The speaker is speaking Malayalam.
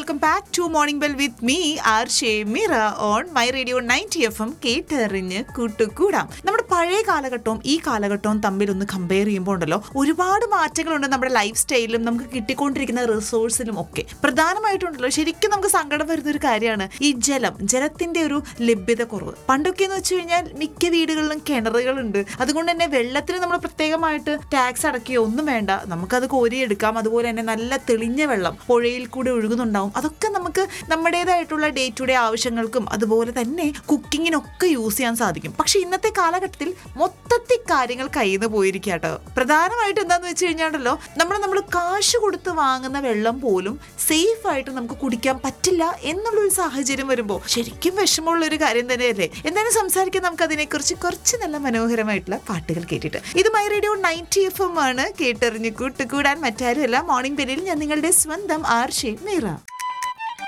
welcome back to morning bell with me RJ Meera on my radio ninety F M കേട്ടെറിഞ്ഞ് കൂട്ടുകൂടാം നമ്മുടെ പഴയ കാലഘട്ടവും ഈ കാലഘട്ടവും തമ്മിൽ ഒന്ന് കമ്പയർ ചെയ്യുമ്പോൾ ഉണ്ടല്ലോ ഒരുപാട് മാറ്റങ്ങളുണ്ട് നമ്മുടെ ലൈഫ് സ്റ്റൈലിലും നമുക്ക് കിട്ടിക്കൊണ്ടിരിക്കുന്ന റിസോഴ്സിലും ഒക്കെ പ്രധാനമായിട്ടുണ്ടല്ലോ ശരിക്കും നമുക്ക് സങ്കടം വരുന്ന ഒരു കാര്യമാണ് ഈ ജലം ജലത്തിന്റെ ഒരു ലഭ്യത കുറവ് പണ്ടൊക്കെ എന്ന് വെച്ച് കഴിഞ്ഞാൽ മിക്ക വീടുകളിലും കിണറുകളുണ്ട് അതുകൊണ്ട് തന്നെ വെള്ളത്തിന് നമ്മൾ പ്രത്യേകമായിട്ട് ടാക്സ് അടക്കുകയോ ഒന്നും വേണ്ട നമുക്കത് കോരിയെടുക്കാം അതുപോലെ തന്നെ നല്ല തെളിഞ്ഞ വെള്ളം പുഴയിൽ കൂടെ ഒഴുകുന്നുണ്ടാവും അതൊക്കെ നമുക്ക് നമ്മുടേതായിട്ടുള്ള ഡേ ടു ഡേ ആവശ്യങ്ങൾക്കും അതുപോലെ തന്നെ കുക്കിങ്ങിനൊക്കെ യൂസ് ചെയ്യാൻ സാധിക്കും പക്ഷെ ഇന്നത്തെ കാലഘട്ടത്തിൽ മൊത്തത്തിൽ കാര്യങ്ങൾ കയ്യിൽ നിന്ന് പോയിരിക്കുക കേട്ടോ പ്രധാനമായിട്ട് എന്താന്ന് വെച്ച് കഴിഞ്ഞാണ്ടല്ലോ നമ്മൾ നമ്മൾ കാശ് കൊടുത്ത് വാങ്ങുന്ന വെള്ളം പോലും സേഫ് ആയിട്ട് നമുക്ക് കുടിക്കാൻ പറ്റില്ല എന്നുള്ളൊരു സാഹചര്യം വരുമ്പോൾ ശരിക്കും വിഷമമുള്ള ഒരു കാര്യം തന്നെയല്ലേ എന്തായാലും സംസാരിക്കാൻ നമുക്ക് അതിനെക്കുറിച്ച് കുറച്ച് നല്ല മനോഹരമായിട്ടുള്ള പാട്ടുകൾ കേട്ടിട്ട് ഇത് my radio ninety F M ആണ് കേട്ടറിഞ്ഞ് കൂട്ടുകൂടാൻ മറ്റാരുമല്ല മോർണിംഗ് ബെല്ലിൽ ഞാൻ നിങ്ങളുടെ സ്വന്തം ആർ ഷേ മീറ